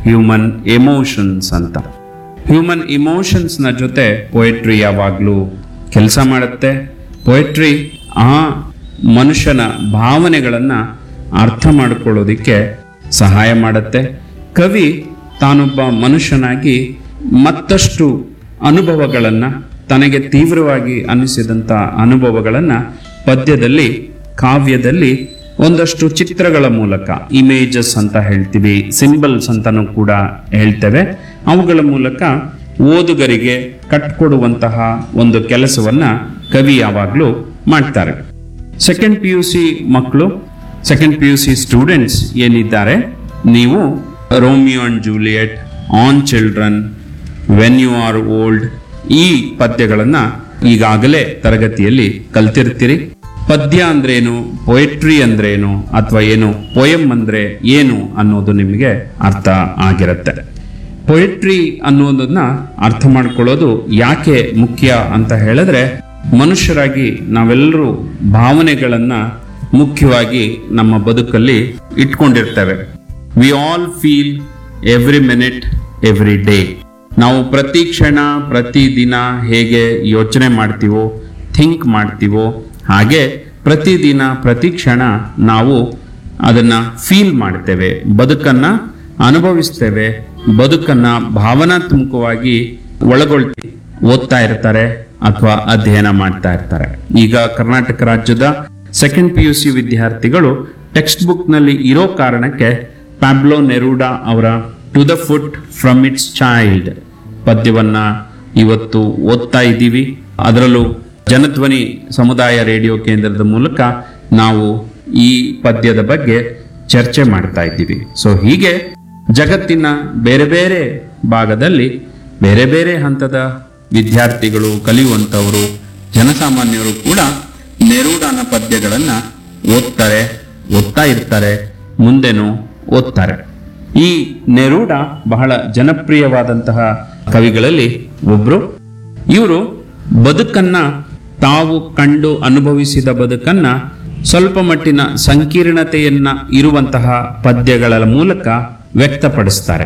human emotions ಅಂತ human ಇಮೋಷನ್ಸ್ನ ಜೊತೆ ಪೊಯೆಟ್ರಿ ಯಾವಾಗಲೂ ಕೆಲಸ ಮಾಡುತ್ತೆ ಪೊಯೆಟ್ರಿ ಆ ಮನುಷ್ಯನ ಭಾವನೆಗಳನ್ನು ಅರ್ಥ ಮಾಡಿಕೊಳ್ಳೋದಕ್ಕೆ ಸಹಾಯ ಮಾಡುತ್ತೆ ಕವಿ ತಾನೊಬ್ಬ ಮನುಷ್ಯನಾಗಿ ಮತ್ತಷ್ಟು ಅನುಭವಗಳನ್ನು ತನಗೆ ತೀವ್ರವಾಗಿ ಅನ್ನಿಸಿದಂಥ ಅನುಭವಗಳನ್ನು ಪದ್ಯದಲ್ಲಿ ಕಾವ್ಯದಲ್ಲಿ ಒಂದಷ್ಟು ಚಿತ್ರಗಳ ಮೂಲಕ ಇಮೇಜಸ್ ಅಂತ ಹೇಳ್ತೀವಿ ಸಿಂಬಲ್ಸ್ ಅಂತಲೂ ಕೂಡ ಹೇಳ್ತೇವೆ ಅವುಗಳ ಮೂಲಕ ಓದುಗರಿಗೆ ಕಟ್ಕೊಡುವಂತಹ ಒಂದು ಕೆಲಸವನ್ನ ಕವಿ ಯಾವಾಗಲೂ ಮಾಡ್ತಾರೆ ಸೆಕೆಂಡ್ ಪಿ ಯು ಸಿ ಮಕ್ಕಳು second P U C students ಏನಿದ್ದಾರೆ ನೀವು Romeo and Juliet on children when you are old ಈ ಪದ್ಯಗಳನ್ನ ಈಗಾಗಲೇ ತರಗತಿಯಲ್ಲಿ ಕಲ್ತಿರ್ತೀರಿ ಪದ್ಯ ಅಂದ್ರೇನು ಪೊಯೆಟ್ರಿ ಅಂದ್ರೇನು ಅಥವಾ ಏನು ಪೊಯಮ್ ಅಂದ್ರೆ ಏನು ಅನ್ನೋದು ನಿಮಗೆ ಅರ್ಥ ಆಗಿರುತ್ತೆ ಪೊಯೆಟ್ರಿ ಅನ್ನೋದನ್ನ ಅರ್ಥ ಮಾಡ್ಕೊಳ್ಳೋದು ಯಾಕೆ ಮುಖ್ಯ ಅಂತ ಹೇಳಿದ್ರೆ ಮನುಷ್ಯರಾಗಿ ನಾವೆಲ್ಲರೂ ಭಾವನೆಗಳನ್ನ ಮುಖ್ಯವಾಗಿ ನಮ್ಮ ಬದುಕಲ್ಲಿ ಇಟ್ಕೊಂಡಿರ್ತೇವೆ we all feel every minute every day ನಾವು ಪ್ರತಿ ಕ್ಷಣ ಪ್ರತಿ ದಿನ ಹೇಗೆ ಯೋಚನೆ ಮಾಡ್ತೀವೋ ಥಿಂಕ್ ಮಾಡ್ತೀವೋ ಹಾಗೆ ಪ್ರತಿದಿನ ಪ್ರತಿ ಕ್ಷಣ ನಾವು ಅದನ್ನ ಫೀಲ್ ಮಾಡ್ತೇವೆ ಬದುಕನ್ನ ಅನುಭವಿಸ್ತೇವೆ ಬದುಕನ್ನ ಭಾವನಾತ್ಮಕವಾಗಿ ಒಳಗೊಳ್ತಿ ಓದ್ತಾ ಇರ್ತಾರೆ ಅಥವಾ ಅಧ್ಯಯನ ಮಾಡ್ತಾ ಇರ್ತಾರೆ ಈಗ ಕರ್ನಾಟಕ ರಾಜ್ಯದ ಸೆಕೆಂಡ್ ಪಿ ಯು ಸಿ ವಿದ್ಯಾರ್ಥಿಗಳು ಟೆಕ್ಸ್ಟ್ ಬುಕ್ ನಲ್ಲಿ ಇರೋ ಕಾರಣಕ್ಕೆ ಪ್ಯಾಬ್ಲೋ ನೆರೂಡಾ ಅವರ to the foot from its child ಪದ್ಯವನ್ನ ಇವತ್ತು ಓದ್ತಾ ಇದ್ದೀವಿ ಅದರಲ್ಲೂ ಜನಧ್ವನಿ ಸಮುದಾಯ ರೇಡಿಯೋ ಕೇಂದ್ರದ ಮೂಲಕ ನಾವು ಈ ಪದ್ಯದ ಬಗ್ಗೆ ಚರ್ಚೆ ಮಾಡ್ತಾ ಇದ್ದೀವಿ ಸೊ ಹೀಗೆ ಜಗತ್ತಿನ ಬೇರೆ ಬೇರೆ ಭಾಗದಲ್ಲಿ ಬೇರೆ ಬೇರೆ ಹಂತದ ವಿದ್ಯಾರ್ಥಿಗಳು ಕಲಿಯುವಂಥವರು ಜನಸಾಮಾನ್ಯರು ಕೂಡ ನೆರೂಡಾನ ಪದ್ಯಗಳನ್ನ ಓದ್ತಾರೆ ಓದ್ತಾ ಇರ್ತಾರೆ ಮುಂದೆನೂ ಓದ್ತಾರೆ ಈ ನೆರೂಡ ಬಹಳ ಜನಪ್ರಿಯವಾದಂತಹ ಕವಿಗಳಲ್ಲಿ ಒಬ್ರು ಇವರು ಬದುಕನ್ನ ತಾವು ಕಂಡು ಅನುಭವಿಸಿದ ಬದುಕನ್ನ ಸ್ವಲ್ಪ ಮಟ್ಟಿನ ಸಂಕೀರ್ಣತೆಯನ್ನ ಇರುವಂತಹ ಪದ್ಯಗಳ ಮೂಲಕ ವ್ಯಕ್ತಪಡಿಸ್ತಾರೆ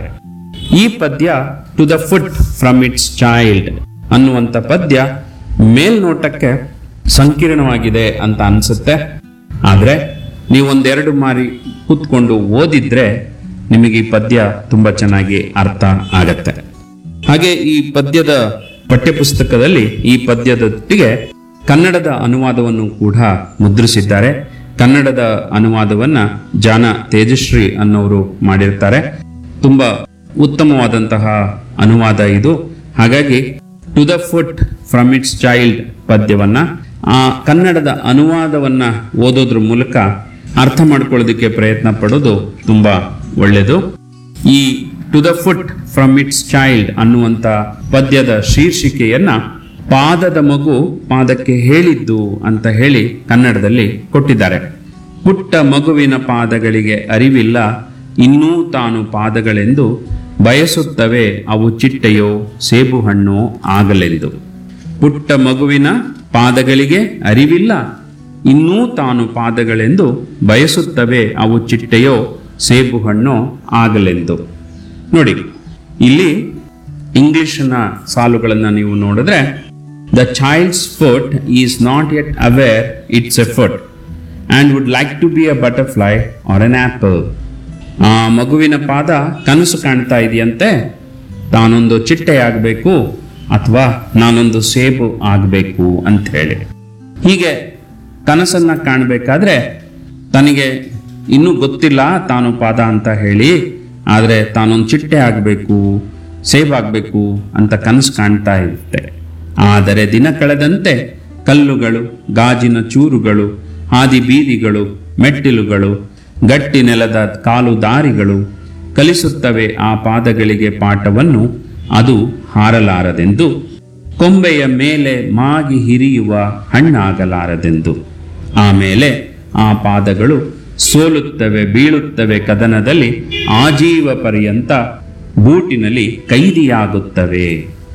ಈ ಪದ್ಯ to the foot from its child ಅನ್ನುವಂಥ ಪದ್ಯ ಮೇಲ್ನೋಟಕ್ಕೆ ಸಂಕೀರ್ಣವಾಗಿದೆ ಅಂತ ಅನ್ಸುತ್ತೆ ಆದ್ರೆ ನೀವು ಒಂದೆರಡು ಮಾರಿ ಕೂತ್ಕೊಂಡು ಓದಿದ್ರೆ ನಿಮಗೆ ಈ ಪದ್ಯ ತುಂಬಾ ಚೆನ್ನಾಗಿ ಅರ್ಥ ಆಗತ್ತೆ ಹಾಗೆ ಈ ಪದ್ಯದ ಪಠ್ಯಪುಸ್ತಕದಲ್ಲಿ ಈ ಪದ್ಯದೊಟ್ಟಿಗೆ ಕನ್ನಡದ ಅನುವಾದವನ್ನು ಕೂಡ ಮುದ್ರಿಸಿದ್ದಾರೆ ಕನ್ನಡದ ಅನುವಾದವನ್ನ ಜಾನ ತೇಜಶ್ರೀ ಅನ್ನೋರು ಮಾಡಿರ್ತಾರೆ ತುಂಬಾ ಉತ್ತಮವಾದಂತಹ ಅನುವಾದ ಇದು ಹಾಗಾಗಿ to the foot from its child ಪದ್ಯವನ್ನ ಆ ಕನ್ನಡದ ಅನುವಾದವನ್ನ ಓದೋದ್ರ ಮೂಲಕ ಅರ್ಥ ಮಾಡ್ಕೊಳ್ಳೋದಕ್ಕೆ ಪ್ರಯತ್ನ ಪಡೋದು ತುಂಬಾ ಒಳ್ಳೆಯದು ಈ to the foot from its child ಅನ್ನುವಂತ ಪದ್ಯದ ಶೀರ್ಷಿಕೆಯನ್ನ ಪಾದದ ಮಗು ಪಾದಕ್ಕೆ ಹೇಳಿದ್ದು ಅಂತ ಹೇಳಿ ಕನ್ನಡದಲ್ಲಿ ಕೊಟ್ಟಿದ್ದಾರೆ ಪುಟ್ಟ ಮಗುವಿನ ಪಾದಗಳಿಗೆ ಅರಿವಿಲ್ಲ ಇನ್ನೂ ತಾನು ಪಾದಗಳೆಂದು ಬಯಸುತ್ತವೆ ಅವು ಚಿಟ್ಟೆಯೋ ಸೇಬು ಹಣ್ಣೋ ಆಗಲೆಂದು ಪುಟ್ಟ ಮಗುವಿನ ಪಾದಗಳಿಗೆ ಅರಿವಿಲ್ಲ ಇನ್ನೂ ತಾನು ಪಾದಗಳೆಂದು ಬಯಸುತ್ತವೆ ಅವು ಚಿಟ್ಟೆಯೋ ಸೇಬು ಹಣ್ಣೋ ಆಗಲೆಂದು ನೋಡಿ ಇಲ್ಲಿ ಇಂಗ್ಲಿಷ್ನ ಸಾಲುಗಳನ್ನು ನೀವು ನೋಡಿದ್ರೆ the child's foot is not yet aware it's a foot and would like to be a butterfly or an apple ಆ ಮಗುವಿನ ಪಾದ ಕನಸು ಕಾಣ್ತಾ ಇದೆಯಂತೆ ತಾನೊಂದು ಚಿಟ್ಟೆ ಆಗಬೇಕು ಅಥವಾ ನಾನೊಂದು ಸೇಬು ಆಗಬೇಕು ಅಂತ ಹೇಳಿ ಹೀಗೆ ಕನಸನ್ನ ಕಾಣಬೇಕಾದ್ರೆ ತನಗೆ ಇನ್ನೂ ಗೊತ್ತಿಲ್ಲ ತಾನು ಪಾದ ಅಂತ ಹೇಳಿ ಆದರೆ ತಾನೊಂದು ಚಿಟ್ಟೆ ಆಗಬೇಕು ಸೇಬಾಗಬೇಕು ಅಂತ ಕನಸು ಕಾಣ್ತಾ ಇರುತ್ತೆ ಆದರೆ ದಿನ ಕಳೆದಂತೆ ಕಲ್ಲುಗಳು ಗಾಜಿನ ಚೂರುಗಳು ಹಾದಿ ಬೀದಿಗಳು ಮೆಟ್ಟಿಲುಗಳು ಗಟ್ಟಿ ನೆಲದ ಕಾಲು ದಾರಿಗಳು ಕಲಿಸುತ್ತವೆ ಆ ಪಾದಗಳಿಗೆ ಪಾಠವನ್ನು ಅದು ಹಾರಲಾರದೆಂದು ಕೊಂಬೆಯ ಮೇಲೆ ಮಾಗಿ ಹಿರಿಯುವ ಹಣ್ಣಾಗಲಾರದೆಂದು ಆಮೇಲೆ ಆ ಪಾದಗಳು ಸೋಲುತ್ತವೆ ಬೀಳುತ್ತವೆ ಕದನದಲ್ಲಿ ಆಜೀವ ಪರ್ಯಂತ ಬೂಟಿನಲ್ಲಿ ಕೈದಿಯಾಗುತ್ತವೆ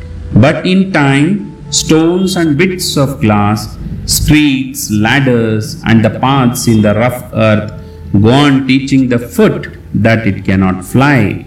but in time stones and bits of glass streets ladders and the paths in the rough earth go on teaching the foot that it cannot fly